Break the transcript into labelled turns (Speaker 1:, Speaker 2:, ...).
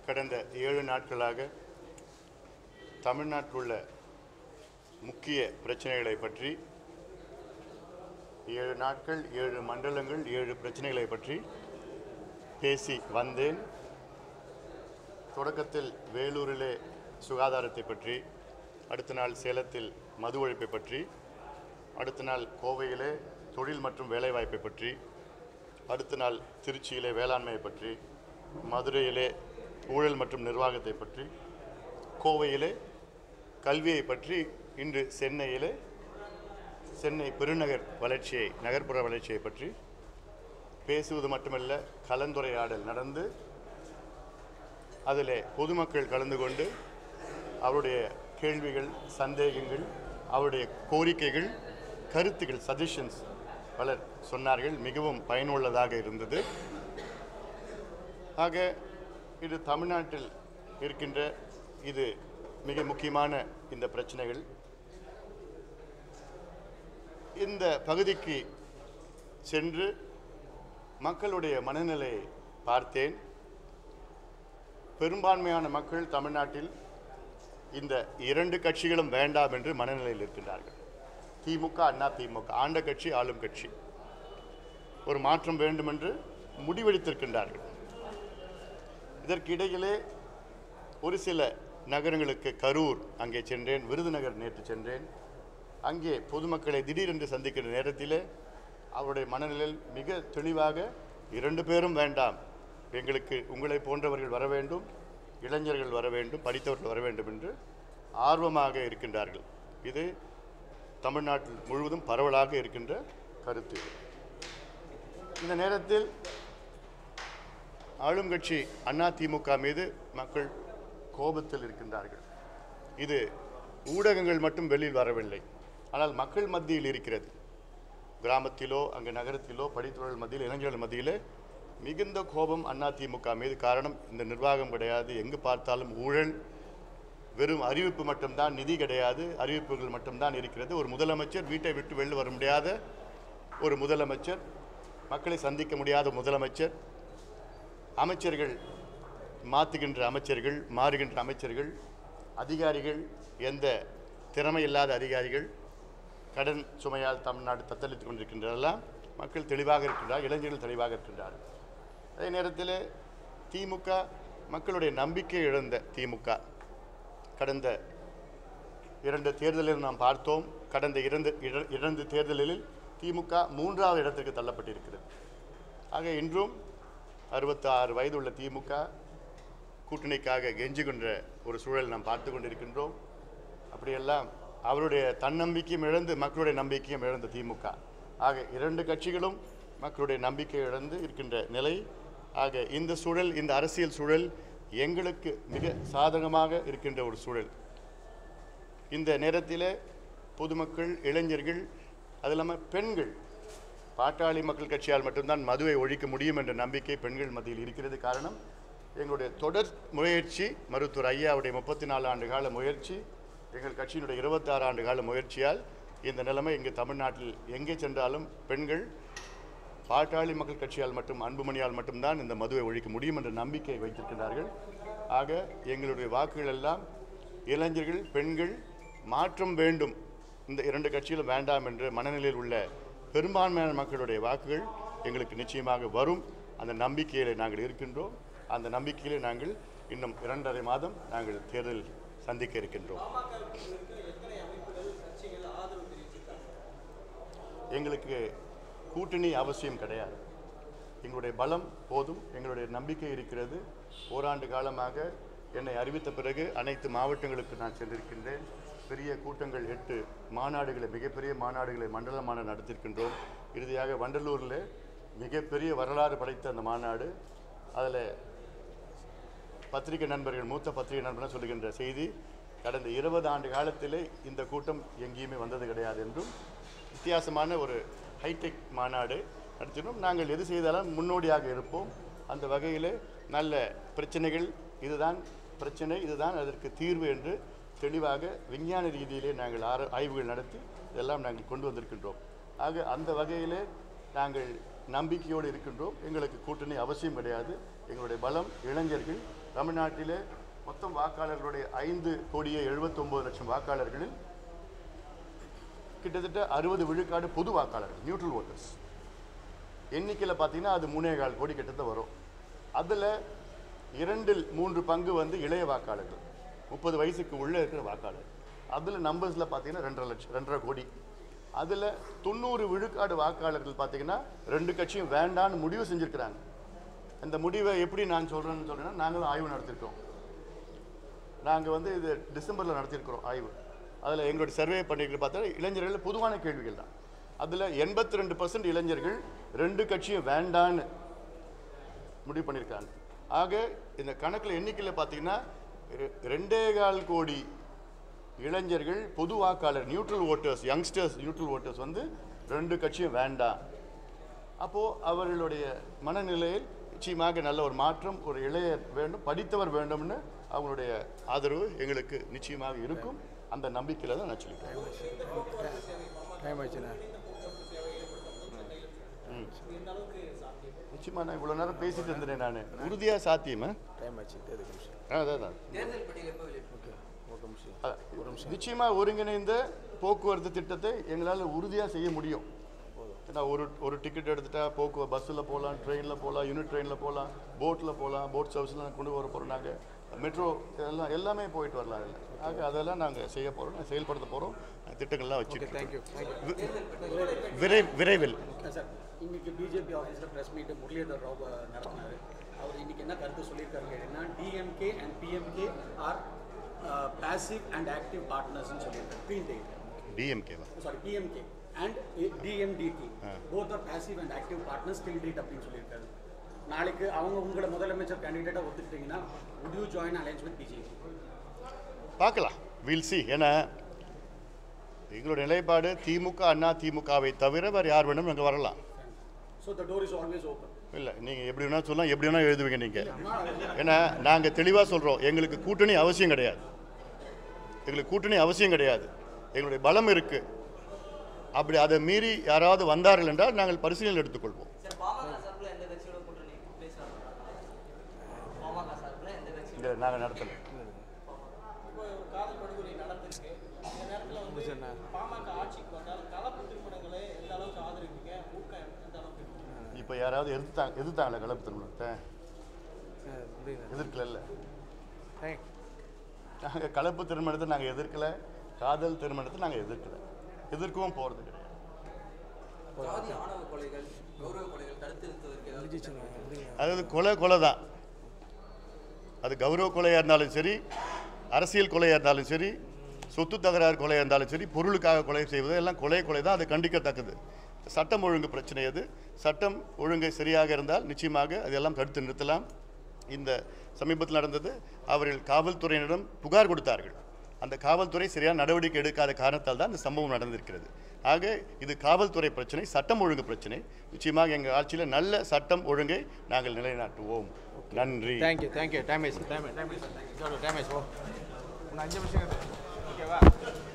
Speaker 1: கடந்த ஏழு நாட்களாக தமிழ்நாட்டில் உள்ள முக்கிய பிரச்சனைகளை பற்றி ஏழு நாட்கள் ஏழு மண்டலங்கள் ஏழு பிரச்சனைகளை பற்றி பேசி வந்தேன் தொடக்கத்தில் வேலூரிலே சுகாதாரத்தை பற்றி அடுத்த நாள் சேலத்தில் மது ஒழிப்பை பற்றி அடுத்த நாள் கோவையிலே தொழில் மற்றும் வேலைவாய்ப்பை பற்றி அடுத்த நாள் திருச்சியிலே வேளாண்மையை பற்றி மதுரையிலே ஊழல் மற்றும் நிர்வாகத்தை பற்றி கோவையிலே கல்வியை பற்றி இன்று சென்னையிலே சென்னை பெருநகர் வளர்ச்சியை நகர்ப்புற வளர்ச்சியை பற்றி பேசுவது மட்டுமல்ல கலந்துரையாடல் நடந்து அதில் பொதுமக்கள் கலந்து கொண்டு அவருடைய கேள்விகள் சந்தேகங்கள் அவருடைய கோரிக்கைகள் கருத்துக்கள் சஜஷன்ஸ் பலர் சொன்னார்கள் மிகவும் பயனுள்ளதாக இருந்தது ஆக இது தமிழ்நாட்டில் இருக்கின்ற இது மிக முக்கியமான இந்த பிரச்சனைகள் இந்த பகுதிக்கு சென்று மக்களுடைய மனநிலையை பார்த்தேன் பெரும்பான்மையான மக்கள் தமிழ்நாட்டில் இந்த இரண்டு கட்சிகளும் வேண்டாம் என்று மனநிலையில் இருக்கின்றார்கள் திமுக அண்ணா திமுக ஆண்ட கட்சி ஆளும் கட்சி ஒரு மாற்றம் வேண்டும் என்று முடிவெடுத்திருக்கின்றார்கள் இதற்கிடையிலே ஒரு சில நகரங்களுக்கு கரூர் அங்கே சென்றேன் விருதுநகர் நேற்று சென்றேன் அங்கே பொதுமக்களை திடீரென்று சந்திக்கிற நேரத்திலே அவருடைய மனநிலையில் மிக தெளிவாக இரண்டு பேரும் வேண்டாம் எங்களுக்கு உங்களை போன்றவர்கள் வர வேண்டும் இளைஞர்கள் வர வேண்டும் படித்தவர்கள் வர வேண்டும் என்று ஆர்வமாக இருக்கின்றார்கள் இது தமிழ்நாட்டில் முழுவதும் பரவலாக இருக்கின்ற கருத்து இந்த நேரத்தில் ஆளும் கட்சி அண்ணா திமுக மீது மக்கள் கோபத்தில் இருக்கின்றார்கள் இது ஊடகங்கள் மட்டும் வெளியில் வரவில்லை ஆனால் மக்கள் மத்தியில் இருக்கிறது கிராமத்திலோ அங்கே நகரத்திலோ படித்தவர்கள் மத்தியில் இளைஞர்கள் மத்தியில் மிகுந்த கோபம் அண்ணா திமுக மீது காரணம் இந்த நிர்வாகம் கிடையாது எங்கு பார்த்தாலும் ஊழல் வெறும் அறிவிப்பு மட்டும்தான் நிதி கிடையாது அறிவிப்புகள் மட்டும்தான் இருக்கிறது ஒரு முதலமைச்சர் வீட்டை விட்டு வெளில வர முடியாத ஒரு முதலமைச்சர் மக்களை சந்திக்க முடியாத முதலமைச்சர் அமைச்சர்கள் மாற்றுகின்ற அமைச்சர்கள் மாறுகின்ற அமைச்சர்கள் அதிகாரிகள் எந்த திறமை இல்லாத அதிகாரிகள் கடன் சுமையால் தமிழ்நாடு தத்தளித்துக் கொண்டிருக்கின்றதெல்லாம் மக்கள் தெளிவாக இருக்கின்றார் இளைஞர்கள் தெளிவாக இருக்கின்றார்கள் அதே நேரத்தில் திமுக மக்களுடைய நம்பிக்கை இழந்த திமுக கடந்த இரண்டு தேர்தலில் நாம் பார்த்தோம் கடந்த இரண்டு இர- இரண்டு தேர்தலில் திமுக மூன்றாவது இடத்திற்கு தள்ளப்பட்டிருக்கிறது ஆக இன்றும் அறுபத்தாறு வயதுள்ள திமுக கூட்டணிக்காக கெஞ்சுகின்ற ஒரு சூழல் நாம் பார்த்து கொண்டிருக்கின்றோம் அப்படியெல்லாம் அவருடைய தன்னம்பிக்கையும் இழந்து மக்களுடைய நம்பிக்கையும் இழந்த திமுக ஆக இரண்டு கட்சிகளும் மக்களுடைய நம்பிக்கை இழந்து இருக்கின்ற நிலை ஆக இந்த சூழல் இந்த அரசியல் சூழல் எங்களுக்கு மிக சாதகமாக இருக்கின்ற ஒரு சூழல் இந்த நேரத்தில் பொதுமக்கள் இளைஞர்கள் அது இல்லாமல் பெண்கள் பாட்டாளி மக்கள் கட்சியால் மட்டும்தான் மதுவை ஒழிக்க முடியும் என்ற நம்பிக்கை பெண்கள் மத்தியில் இருக்கிறது காரணம் எங்களுடைய தொடர் முயற்சி மருத்துவர் ஐயாவுடைய முப்பத்தி நாலு ஆண்டு கால முயற்சி எங்கள் கட்சியினுடைய இருபத்தாறு ஆண்டு கால முயற்சியால் இந்த நிலைமை இங்கு தமிழ்நாட்டில் எங்கே சென்றாலும் பெண்கள் பாட்டாளி மக்கள் கட்சியால் மட்டும் அன்புமணியால் மட்டும்தான் இந்த மதுவை ஒழிக்க முடியும் என்ற நம்பிக்கை வைத்திருக்கிறார்கள் ஆக எங்களுடைய வாக்குகள் எல்லாம் இளைஞர்கள் பெண்கள் மாற்றம் வேண்டும் இந்த இரண்டு கட்சிகளும் வேண்டாம் என்ற மனநிலையில் உள்ள பெரும்பான்மையான மக்களுடைய வாக்குகள் எங்களுக்கு நிச்சயமாக வரும் அந்த நம்பிக்கையிலே நாங்கள் இருக்கின்றோம் அந்த நம்பிக்கையிலே நாங்கள் இன்னும் இரண்டரை மாதம் நாங்கள் தேர்தல் சந்திக்க இருக்கின்றோம் எங்களுக்கு கூட்டணி அவசியம் கிடையாது எங்களுடைய பலம் போதும் எங்களுடைய நம்பிக்கை இருக்கிறது ஓராண்டு காலமாக என்னை அறிவித்த பிறகு அனைத்து மாவட்டங்களுக்கு நான் சென்றிருக்கின்றேன் பெரிய கூட்டங்கள் எட்டு மாநாடுகளை மிகப்பெரிய மாநாடுகளை மண்டல மாநாடு நடத்தியிருக்கின்றோம் இறுதியாக வண்டலூரில் மிகப்பெரிய வரலாறு படைத்த அந்த மாநாடு அதில் பத்திரிகை நண்பர்கள் மூத்த பத்திரிகை நண்பர்கள் சொல்லுகின்ற செய்தி கடந்த இருபது ஆண்டு காலத்திலே இந்த கூட்டம் எங்கேயுமே வந்தது கிடையாது என்றும் வித்தியாசமான ஒரு ஹைடெக் மாநாடு நடத்தினோம் நாங்கள் எது செய்தாலும் முன்னோடியாக இருப்போம் அந்த வகையில் நல்ல பிரச்சனைகள் இதுதான் பிரச்சனை இதுதான் அதற்கு தீர்வு என்று தெளிவாக விஞ்ஞான ரீதியிலே நாங்கள் ஆர ஆய்வுகள் நடத்தி இதெல்லாம் நாங்கள் கொண்டு வந்திருக்கின்றோம் ஆக அந்த வகையிலே நாங்கள் நம்பிக்கையோடு இருக்கின்றோம் எங்களுக்கு கூட்டணி அவசியம் கிடையாது எங்களுடைய பலம் இளைஞர்கள் தமிழ்நாட்டிலே மொத்தம் வாக்காளர்களுடைய ஐந்து கோடியே எழுபத்தொம்பது லட்சம் வாக்காளர்களில் கிட்டத்தட்ட அறுபது விழுக்காடு பொது வாக்காளர்கள் நியூட்ரல் ஓட்டர்ஸ் எண்ணிக்கையில் பார்த்தீங்கன்னா அது மூணே கால் கோடி கிட்டத்தட்ட வரும் அதில் இரண்டில் மூன்று பங்கு வந்து இளைய வாக்காளர்கள் முப்பது வயசுக்கு உள்ளே இருக்கிற வாக்காளர் அதில் நம்பர்ஸில் பார்த்தீங்கன்னா ரெண்டரை லட்சம் ரெண்டரை கோடி அதில் தொண்ணூறு விழுக்காடு வாக்காளர்கள் பார்த்தீங்கன்னா ரெண்டு கட்சியும் வேண்டான்னு முடிவு செஞ்சுருக்கிறாங்க இந்த முடிவை எப்படி நான் சொல்கிறேன்னு சொல்கிறேன்னா நாங்களும் ஆய்வு நடத்திருக்கோம் நாங்கள் வந்து இது டிசம்பரில் நடத்தியிருக்கிறோம் ஆய்வு அதில் எங்களுடைய சர்வே பண்ணிட்டு பார்த்தா இளைஞர்கள் பொதுவான கேள்விகள் தான் அதில் எண்பத்தி ரெண்டு பர்சன்ட் இளைஞர்கள் ரெண்டு கட்சியும் வேண்டான்னு முடிவு பண்ணியிருக்காங்க ஆக இந்த கணக்கில் எண்ணிக்கையில் பார்த்தீங்கன்னா ரெ- ரெண்டே கால் கோடி இளைஞர்கள் பொது வாக்காளர் neutral voters youngsters neutral voters வந்து ரெண்டு கட்சியும் வேண்டாம் அப்போது அவர்களுடைய மனநிலையில் நிச்சயமாக நல்ல ஒரு மாற்றம் ஒரு இளையர் வேண்டும் படித்தவர் வேண்டும்னு அவங்களுடைய ஆதரவு எங்களுக்கு நிச்சயமாக இருக்கும் அந்த நம்பிக்கையில் தான் நான் சொல்லிட்டேன்
Speaker 2: டைம் ஆயிடுச்சுண்ணே
Speaker 1: நிச்சயமா நான் இவ்வளோ நேரம் பேசிட்டு இருந்தேன் நான் உறுதியாக சாத்தியமா
Speaker 2: டைம் ஆயிடுச்சு தேதி நிமிஷம்
Speaker 1: அதான் அதான்
Speaker 2: ஓகே ஒரு நிமிஷம்
Speaker 1: அதான். நிச்சயமா ஒருங்கிணைந்த போக்குவரத்து திட்டத்தை எங்களால் உறுதியாக செய்ய முடியும் ஏன்னா ஒரு ஒரு டிக்கெட் எடுத்துட்டா போக்குவ பஸ்ஸில் போகலாம் ட்ரெயினில் போகலாம் யூனிட் ட்ரெயினில் போகலாம் போட்டில் போகலாம் போட் சர்வீஸ்லாம் கொண்டு வர போகிறோம் நாங்கள் மெட்ரோ எல்லாம் எல்லாமே போயிட்டு வரலாம் அதில் ஆக அதெல்லாம் நாங்கள் செய்ய போகிறோம் செயல்படுத்த போகிறோம் திட்டங்கள்லாம்
Speaker 2: ஓகே
Speaker 1: வச்சுருக்கோம்
Speaker 2: தேங்க்யூ தேங்க்யூ
Speaker 1: விரை விரைவில்
Speaker 3: சார் இன்னைக்கு பிஜேபி ஆஃபீஸில் ப்ரெஸ் மீட் முரளிதர் ராவ் நடத்தினார் அவர் இன்னைக்கு என்ன கருத்து சொல்லியிருக்காரு கேட்டீங்கன்னா DMK and PMK are passive and active பார்ட்னர்ஸ்னு சொல்லியிருக்காரு க்ளீன் டே
Speaker 1: டிஎம்கேவா
Speaker 3: sorry PMK and DMDK both are passive and active partners till date அப்படின்னு சொல்லியிருக்காரு நாளைக்கு அவங்க உங்களை முதலமைச்சர் கேண்டிடேட்டாக ஒத்துக்கிட்டீங்கன்னா would you join alliance with BJP
Speaker 1: பார்க்கலாம் வில் சி ஏன்னா எங்களோட நிலைப்பாடு திமுக அண்ணா திமுகவை தவிர வேறு யார் வேணும் அங்கே வரலாம்
Speaker 3: so the door is always open
Speaker 1: இல்லை நீங்கள் எப்படி வேணால் சொல்லலாம் எப்படி வேணால் எழுதுவீங்க நீங்கள் ஏன்னா நாங்கள் தெளிவாக சொல்கிறோம் எங்களுக்கு கூட்டணி அவசியம் கிடையாது எங்களுக்கு கூட்டணி அவசியம் கிடையாது எங்களுடைய பலம் இருக்குது அப்படி அதை மீறி யாராவது வந்தார்கள் என்றால் நாங்கள் பரிசீலனை எடுத்துக்கொள்வோம்
Speaker 4: சார் பாமக சார்பில் எந்த கட்சியோட கூட்டணி பேசுறாங்க பாமக சார்பில் எந்த கட்சி
Speaker 1: இங்கே நாங்கள் நடத்தலை
Speaker 5: இப்போ ஒரு காதல் படுகொலை நடந்திருக்கு இந்த நேரத்தில் வந்து
Speaker 2: முடிச்சேண்ணா.
Speaker 5: பாமக ஆட்சிக்கு வந்தால் கலப்பு திருமணங்களை எந்த அளவுக்கு ஆதரிப்பீங்க ஊக்க எந்த அளவுக்கு இருக்கு?
Speaker 1: இப்போ யாராவது எதிர்த்தாங்க எதிர்த்தாங்களே கலப்பு திருமணத்தை
Speaker 2: முடியுங்க
Speaker 1: எதிர்க்கல
Speaker 2: தேங்க்
Speaker 1: நாங்கள் கலப்பு திருமணத்தை நாங்கள் எதிர்க்கலை காதல் திருமணத்தை நாங்கள் எதிர்க்கலை எதிர்க்கவும் போகிறது கிடையாது
Speaker 4: ஜாதி ஆணவ கொலைகள் கௌரவ கொலைகள் தடுத்து நிறுத்துவதற்கு ஏதாவது
Speaker 2: முடிஞ்சிச்சுங்க முடியுங்க
Speaker 1: அதாவது கொலை கொலை தான் அது கௌரவ கொலையாக இருந்தாலும் சரி அரசியல் கொலையாக இருந்தாலும் சரி சொத்து தகராறு கொலையாக இருந்தாலும் சரி பொருளுக்காக கொலை செய்வது எல்லாம் கொலை கொலை தான் அது கண்டிக்கத்தக்கது சட்டம் ஒழுங்கு பிரச்சனை அது சட்டம் ஒழுங்கு சரியாக இருந்தால் நிச்சயமாக அதெல்லாம் தடுத்து நிறுத்தலாம் இந்த சமீபத்தில் நடந்தது அவர்கள் காவல்துறையினரிடம் புகார் கொடுத்தார்கள் அந்த காவல்துறை சரியான நடவடிக்கை எடுக்காத காரணத்தால் தான் இந்த சம்பவம் நடந்திருக்கிறது ஆக இது காவல்துறை பிரச்சனை சட்டம் ஒழுங்கு பிரச்சனை நிச்சயமாக எங்கள் ஆட்சியில் நல்ல சட்டம் ஒழுங்கை நாங்கள் நிலைநாட்டுவோம் நன்றி
Speaker 2: தேங்க்யூ தேங்க்யூ டைம் ஆயிடுச்சு டைம் டைம் ஆயிடுச்சு டைம் ஆயிடுச்சு ஓ இன்னும் அஞ்சு நிமிஷம் இருக்கு. ஓகேவா